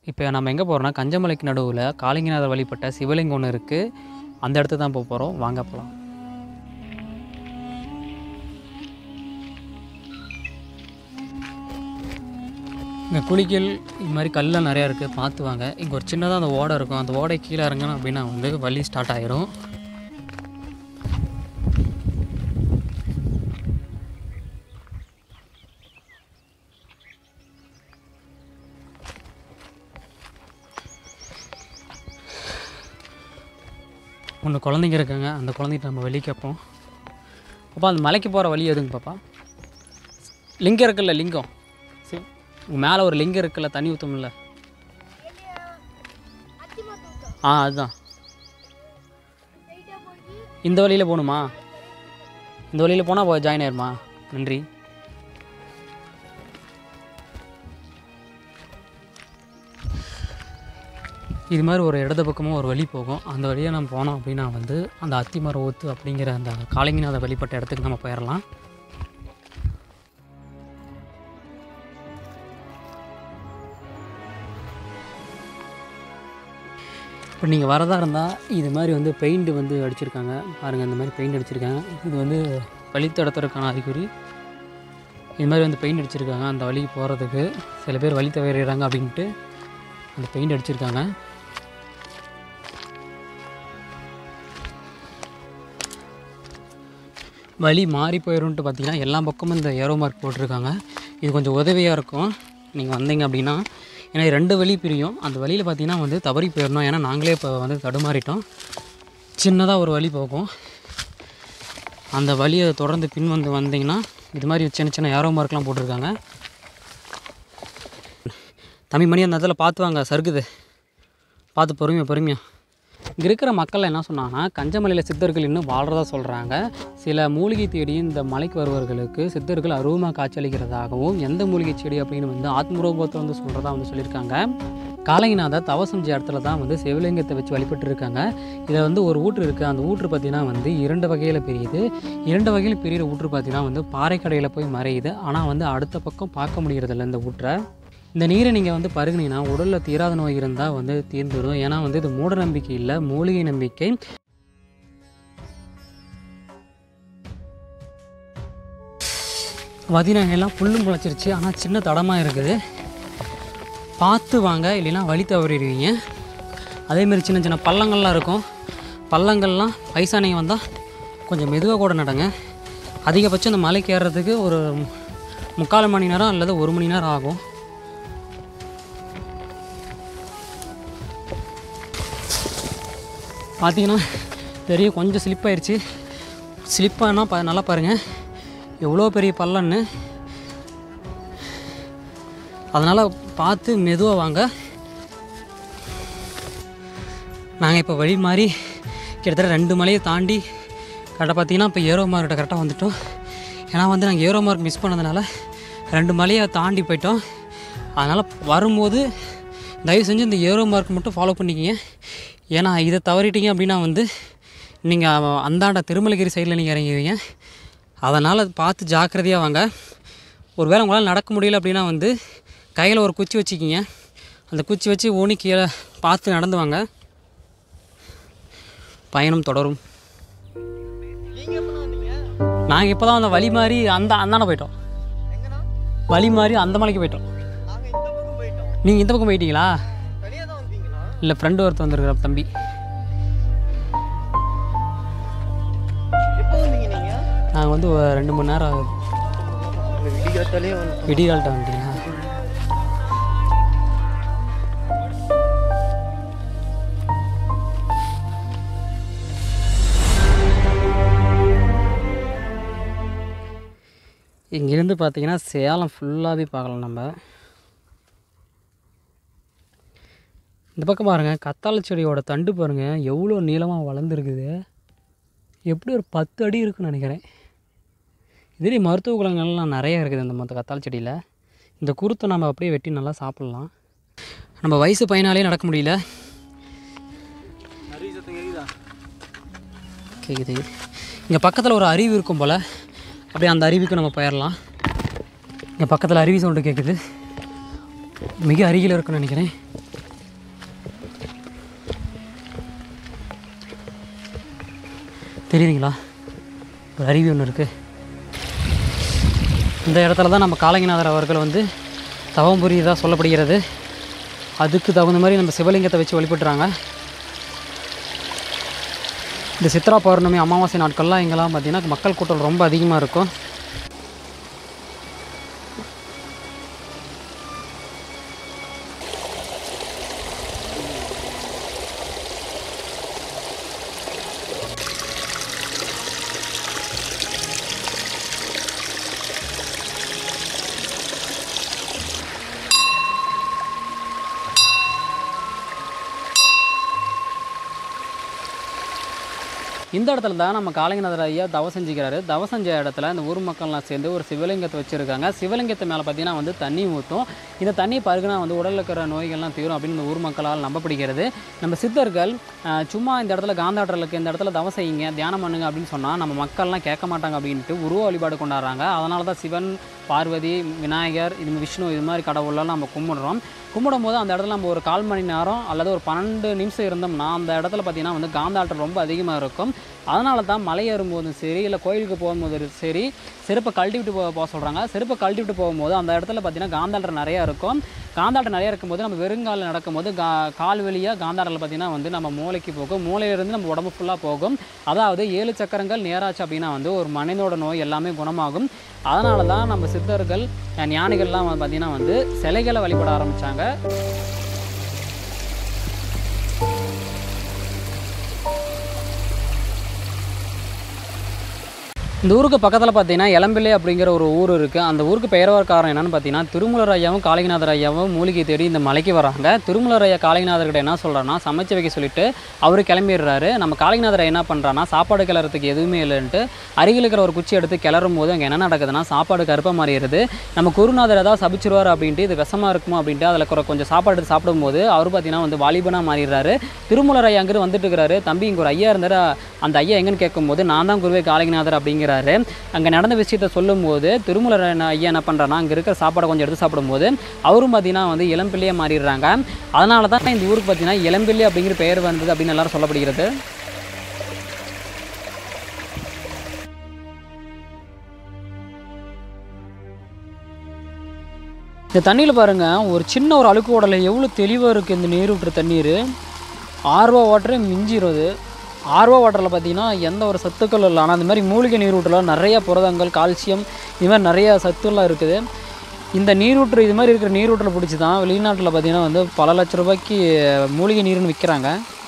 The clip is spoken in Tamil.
இப்போ நம்ம எங்கே போகிறோம்னா கஞ்சமலைக்கு நடுவில் காளிங்கநாதர் வழிபட்ட சிவலிங்கம் ஒன்று இருக்குது அந்த இடத்துக்கு தான் போக போகிறோம் வாங்க போகலாம் இங்கே குளிக்கல் இது மாதிரி கல்லாம் நிறையா இருக்குது பார்த்து வாங்க இங்கே ஒரு சின்னதாக அந்த ஓடை இருக்கும் அந்த ஓடை கீழே இறங்கணும் அப்படின்னா வந்து வழி ஸ்டார்ட் ஆயிரும் ஒன்று குழந்தைங்க இருக்காங்க அந்த குழந்தைகிட்ட நம்ம வெளியே கேட்போம் பாப்பா அந்த மலைக்கு போகிற வழி எதுங்க பாப்பா லிங்கம் இருக்குல்ல லிங்கம் சிவ் மேலே ஒரு லிங்கம் இருக்குல்ல தண்ணி ஊற்றும்ல ஆ அதுதான் இந்த வழியில் போகணுமா இந்த வழியில் போனால் போய் ஜாயின் ஆயிருமா நன்றி இது மாதிரி ஒரு இடது பக்கமாக ஒரு வழி போகும் அந்த வழியாக நம்ம போனோம் அப்படின்னா வந்து அந்த அத்திமர ஊத்து அப்படிங்கிற அந்த காளிங்கநாத வழிபட்ட இடத்துக்கு நம்ம போயிடலாம் இப்போ நீங்கள் வரதா இருந்தால் இது மாதிரி வந்து பெயிண்ட் வந்து அடிச்சிருக்காங்க பாருங்கள் இந்த மாதிரி பெயிண்ட் அடிச்சிருக்காங்க இது வந்து வழித்தடத்திற்கான அறிகுறி இது மாதிரி வந்து பெயிண்ட் அடிச்சிருக்காங்க அந்த வழிக்கு போகிறதுக்கு சில பேர் வழி தவறிடுறாங்க அப்படின்ட்டு அந்த பெயிண்ட் அடிச்சிருக்காங்க வழி மாறி போயிடும்ட்டு பார்த்தீங்கன்னா எல்லா பக்கமும் இந்த ஏரோ மார்க் போட்டிருக்காங்க இது கொஞ்சம் உதவியாக இருக்கும் நீங்கள் வந்தீங்க அப்படின்னா ஏன்னா இது ரெண்டு வழி பிரியும் அந்த வழியில் பார்த்தீங்கன்னா வந்து தவறி போயிடணும் ஏன்னா நாங்களே இப்போ வந்து தடுமாறிட்டோம் சின்னதாக ஒரு வழி போகும் அந்த வழியை தொடர்ந்து பின் வந்து வந்தீங்கன்னா இது மாதிரி சின்ன சின்ன ஏரோ மார்க்லாம் போட்டிருக்காங்க தம்பி மணி அந்த இடத்துல பார்த்து வாங்க சறுக்குது பார்த்து பொறுமையாக பொறுமையாக இங்கே இருக்கிற மக்கள் என்ன சொன்னாங்கன்னா கஞ்சமலையில் சித்தர்கள் இன்னும் வாழ்கிறதா சொல்கிறாங்க சில மூலிகை தேடி இந்த மலைக்கு வருவர்களுக்கு சித்தர்கள் அருவமாக காட்சியளிக்கிறதாகவும் எந்த மூலிகை செடி அப்படின்னு வந்து ஆத்மரூபத்தை வந்து சொல்கிறதா வந்து சொல்லியிருக்காங்க காளையநாதர் தவம் செஞ்ச இடத்துல தான் வந்து சிவலிங்கத்தை வச்சு வழிபட்டு இருக்காங்க இதில் வந்து ஒரு ஊற்று இருக்குது அந்த ஊற்று பார்த்தீங்கன்னா வந்து இரண்டு வகையில் பிரியுது இரண்டு வகையில் பிரிகிற ஊற்று பார்த்தீங்கன்னா வந்து பாறைக்கடையில் போய் மறையுது ஆனால் வந்து அடுத்த பக்கம் பார்க்க முடியறதில்ல இந்த ஊற்றை இந்த நீரை நீங்கள் வந்து பருகுனீங்கன்னா உடலில் தீராத நோய் இருந்தால் வந்து தீர்ந்துடும் ஏன்னா வந்து இது மூட நம்பிக்கை இல்லை மூலிகை நம்பிக்கை பார்த்தீங்கன்னா எல்லாம் புல்லும் முளைச்சிருச்சு ஆனால் சின்ன தடமாக இருக்குது பார்த்து வாங்க இல்லைன்னா வழி தவறிடுவீங்க அதேமாரி சின்ன சின்ன பள்ளங்கள்லாம் இருக்கும் பள்ளங்கள்லாம் வயசானவங்க வந்தால் கொஞ்சம் மெதுவாக கூட நடங்க அதிகபட்சம் இந்த மலைக்கு ஏறுறதுக்கு ஒரு முக்கால் மணி நேரம் அல்லது ஒரு மணி நேரம் ஆகும் பார்த்தீங்கன்னா பெரிய கொஞ்சம் ஸ்லிப் ஆயிடுச்சு ஸ்லிப் ஆனால் ப நல்லா பாருங்கள் எவ்வளோ பெரிய பள்ளம்னு அதனால் பார்த்து மெதுவாக வாங்க நாங்கள் இப்போ வழி மாறி கிட்டத்தட்ட ரெண்டு மலையை தாண்டி கரெக்டாக பார்த்தீங்கன்னா இப்போ ஏரோ மார்க்கிட்ட கரெக்டாக வந்துட்டோம் ஏன்னா வந்து நாங்கள் ஏரோ மார்க் மிஸ் பண்ணதுனால ரெண்டு மலையை தாண்டி போயிட்டோம் அதனால் வரும்போது தயவு செஞ்சு இந்த ஏரோ மார்க் மட்டும் ஃபாலோ பண்ணிக்கிங்க ஏன்னா இதை தவறிட்டீங்க அப்படின்னா வந்து நீங்கள் அந்தாண்ட திருமலகிரி சைடில் நீங்கள் இறங்கிடுவீங்க அதனால் பார்த்து ஜாக்கிரதையாக வாங்க ஒரு வேளை உங்களால் நடக்க முடியல அப்படின்னா வந்து கையில் ஒரு குச்சி வச்சுக்கிங்க அந்த குச்சி வச்சு ஊனி கீழே பார்த்து நடந்து வாங்க பயணம் தொடரும் நீங்க எப்பண்ணா வந்தீங்க நாங்கள் இப்போ தான் அந்த வழி மாதிரி அந்த அந்தாண்ட போயிட்டோம் எங்கண்ணா வழி மாதிரி அந்த மலைக்கு போயிட்டோம் நாங்க இந்த பக்கம் போயிட்டோம் நீங்கள் இந்த பக்கம் போயிட்டீங்களா தனியா தான் வந்தீங்களா இல்லை ஃப்ரெண்டு ஒருத்தர் வந்திருக்கிற தம்பி எப்போ வந்தீங்க நீங்க நாங்கள் வந்து ஒரு ரெண்டு மணி நேரம் ஆகுது இந்த விடிகாத்தாலே வந்து விடிகால்கிட்ட வந்துட்டீங்களா இங்கேருந்து பார்த்தீங்கன்னா சேலம் ஃபுல்லாகவே பார்க்கலாம் நம்ம இந்த பக்கம் பாருங்கள் கத்தாழை செடியோட தண்டு பாருங்கள் எவ்வளோ நீளமாக வளர்ந்துருக்குது எப்படி ஒரு பத்து அடி இருக்குன்னு நினைக்கிறேன் இதுலேயே மருத்துவ குணங்கள்லாம் நிறைய இருக்குது இந்த மொத்த கத்தாழை செடியில் இந்த குருத்தை நம்ம அப்படியே வெட்டி நல்லா சாப்பிட்லாம் நம்ம வயசு பையனாலே நடக்க முடியல நிறைய சத்தம் கேக்குதா கேட்குது இங்கே பக்கத்தில் ஒரு அருவி இருக்கும் போல் அப்படியே அந்த அருவிக்கு நம்ம போயிடலாம் இங்கே பக்கத்தில் அருவி சவுண்டு கேட்குது மிக அருகில் இருக்குன்னு நினைக்கிறேன் தெரியுதுங்களா ஒரு அருவி ஒன்று இருக்குது இந்த இடத்துல தான் நம்ம காலங்கிநாதர் அவர்கள் வந்து தவம் புரியதா சொல்லப்படுகிறது அதுக்கு தகுந்த மாதிரி நம்ம சிவலிங்கத்தை வச்சு வழிபட்டுறாங்க இந்த சித்ரா பௌர்ணமி அமாவாசை நாட்கள்லாம் இங்கெல்லாம் பார்த்திங்கன்னா மக்கள் கூட்டம் ரொம்ப அதிகமாக இருக்கும் இந்த இடத்துல தான் நம்ம காளிங்கநாதர் ஐயா தவம் செஞ்சுக்கிறாரு தவம் செஞ்ச இடத்துல இந்த ஊர் மக்கள்லாம் சேர்ந்து ஒரு சிவலிங்கத்தை வச்சுருக்காங்க சிவலிங்கத்து மேலே பார்த்தீங்கன்னா வந்து தண்ணி ஊற்றும் இந்த தண்ணி பருகுனா வந்து உடலில் இருக்கிற நோய்கள்லாம் தீரும் அப்படின்னு இந்த ஊர் மக்களால் நம்பப்படுகிறது நம்ம சித்தர்கள் ஆஹ், சும்மா இந்த இடத்துல காந்தாட்டலுக்கு இந்த இடத்துல தவம் செய்யுங்க தியானம் பண்ணுங்க அப்படின்னு சொன்னால் நம்ம மக்கள்லாம் கேட்க மாட்டாங்க அப்படின்ட்டு உருவ வழிபாடு கொண்டாடுறாங்க அதனால தான் சிவன் பார்வதி விநாயகர் இது விஷ்ணு இது மாதிரி கடவுளெல்லாம் நம்ம கும்பிடுறோம் கும்பிடும் போது அந்த இடத்துல நம்ம ஒரு கால் மணி நேரம் அல்லது ஒரு பன்னெண்டு நிமிஷம் இருந்தோம்னா அந்த இடத்துல பார்த்திங்கன்னா வந்து காந்தாட்டம் ரொம்ப அதிகமாக இருக்கும் அதனால தான் மலை ஏறும்போதும் சரி இல்லை கோயிலுக்கு போகும்போது சரி செருப்பை கழட்டி விட்டு போக போக சொல்கிறாங்க செருப்பை கழட்டி விட்டு போகும்போது அந்த இடத்துல பார்த்திங்கன்னா காந்தாட்டம் நிறையா இருக்கும் காந்தாட்டம் நிறையா இருக்கும்போது நம்ம வெறுங்காலில் நடக்கும்போது கா கால் வழியாக காந்தாடத்தில் பார்த்திங்கன்னா வந்து நம்ம மூளைக்கு போகும் மூளையிலேருந்து நம்ம உடம்பு ஃபுல்லாக போகும் அதாவது ஏழு சக்கரங்கள் நேராச்சு அப்படின்னா வந்து ஒரு மனிதனோட நோய் எல்லாமே குணமாகும் அதனால தான் நம்ம சித்தர்கள் அஹ், ஞானிகள்லாம் வந்து பார்த்திங்கன்னா வந்து சிலைகளை வழிபட ஆரம்பித்தாங்க இந்த ஊருக்கு பக்கத்தில் பார்த்தீங்கன்னா இளம்பிள்ளை அப்படிங்கிற ஒரு ஊர் இருக்குது அந்த ஊருக்கு பெயர் வர காரணம் என்னன்னு பார்த்தீங்கன்னா திருமலர் ஐயாவும் காளிங்கநாதர் ஐயாவும் மூலிகை தேடி இந்த மலைக்கு வராங்க திருமலர் ஐயா காளிங்கநாதர்கிட்ட என்ன சொல்கிறான்னா சமைச்சு வைக்க சொல்லிட்டு அவர் கிளம்பிடுறாரு நம்ம காளிங்கநாதர் ஐயா என்ன பண்ணுறான்னா சாப்பாடு கிளறதுக்கு எதுவுமே இல்லைன்ட்டு அருகில் இருக்கிற ஒரு குச்சி எடுத்து கிளறும் போது அங்கே என்ன நடக்குதுன்னா சாப்பாடு கருப்பாக மாறிடுது நம்ம குருநாதர் ஏதாவது சபிச்சிருவார் அப்படின்ட்டு இது விஷமாக இருக்குமா அப்படின்ட்டு அதில் குறை கொஞ்சம் சாப்பாடு எடுத்து சாப்பிடும்போது அவர் பார்த்தீங்கன்னா வந்து வாலிபனாக மாறிடுறாரு திருமலர் ஐயா அங்கிருந்து வந்துட்டு இருக்கிறாரு தம்பி இங்கே ஒரு ஐயா இருந்தார் அந்த ஐயா எங்கன்னு கேட்கும்போது நான் தான் குருவே காளிங்கநாதர் அப்படிங்கிறாரு அங்கே நடந்த விஷயத்த சொல்லும்போது திருமலர் ஐயா என்ன பண்ணுறான்னா அங்கே இருக்கிற சாப்பாடை கொஞ்சம் எடுத்து சாப்பிடும்போது அவரும் பார்த்தீங்கன்னா வந்து இளம்பிள்ளையே மாறிடுறாங்க அதனால தான் இந்த ஊருக்கு பார்த்தீங்கன்னா இளம்பிள்ளை அப்படிங்கிற பெயர் வந்தது அப்படின்னு எல்லாரும் சொல்லப்படுகிறது இந்த தண்ணியில் பாருங்கள் ஒரு சின்ன ஒரு அழுக்கு உடலை எவ்வளோ தெளிவாக இருக்குது இந்த நீர் விட்டுற தண்ணீர் ஆர்வா வாட்டரே மிஞ்சிரும் ஆர்வா வாட்டரில் பார்த்தீங்கன்னா எந்த ஒரு சத்துக்கள் இல்லை ஆனால் இந்த மாதிரி மூலிகை நீரூற்றில் நிறைய புரதங்கள் கால்சியம் இது மாதிரி நிறைய சத்துலாம் இருக்குது இந்த நீரூற்று இது மாதிரி இருக்கிற நீரூற்றில் பிடிச்சி தான் வெளிநாட்டில் பார்த்தீங்கன்னா வந்து பல லட்ச ரூபாய்க்கு மூலிகை நீர்னு விற்கிறாங்க